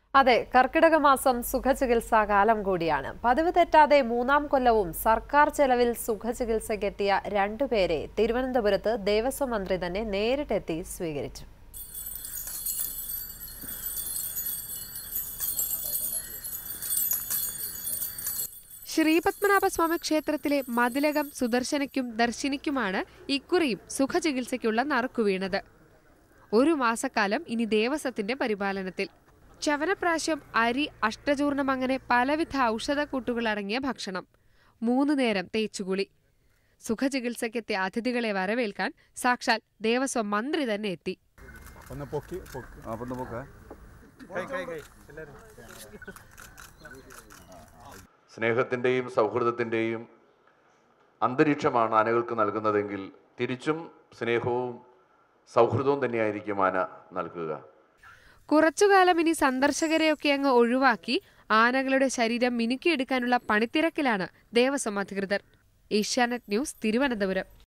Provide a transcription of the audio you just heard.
അതെ കർക്കിടക മാസം സുഖചികിത്സാ കാലം കൂടിയാണ് പതിവ് തെറ്റാതെ മൂന്നാം കൊല്ലവും സർക്കാർ ചെലവിൽ സുഖചികിത്സയ്ക്കെത്തിയ രണ്ടുപേരെ തിരുവനന്തപുരത്ത് ദേവസ്വം മന്ത്രി തന്നെ നേരിട്ടെത്തി സ്വീകരിച്ചു ശ്രീപത്മനാഭസ്വാമി ക്ഷേത്രത്തിലെ മതിലകം സുദർശനയ്ക്കും ദർശിനിക്കുമാണ് ഇക്കുറിയും സുഖചികിത്സയ്ക്കുള്ള നറുക്കു ഒരു മാസക്കാലം ഇനി ദേവസ്വത്തിന്റെ പരിപാലനത്തിൽ ചവനപ്രാശം അരി അഷ്ടചൂർണം അങ്ങനെ പലവിധ ഔഷധക്കൂട്ടുകൾ അടങ്ങിയ ഭക്ഷണം മൂന്നു നേരം തേച്ചുകുളി സുഖചികിത്സയ്ക്കെത്തിയ അതിഥികളെ വരവേൽക്കാൻ സാക്ഷാൽ ദേവസ്വം മന്ത്രി തന്നെ എത്തി ഒന്ന് പൊക്കി പൊക്കി ആ അപ്പം നമുക്ക് സ്നേഹത്തിൻ്റെയും സൗഹൃദത്തിൻ്റെയും അന്തരീക്ഷമാണ് ആനകൾക്ക് നൽകുന്നതെങ്കിൽ തിരിച്ചും സ്നേഹവും സൗഹൃദവും തന്നെയായിരിക്കും ആന നൽകുക കുറച്ചുകാലം ഇനി സന്ദർശകരെയൊക്കെ അങ്ങ് ഒഴിവാക്കി ആനകളുടെ ശരീരം മിനുക്കിയെടുക്കാനുള്ള പണിത്തിരക്കിലാണ് ദേവസ്വം അധികൃതർ ഏഷ്യാനെറ്റ് ന്യൂസ് തിരുവനന്തപുരം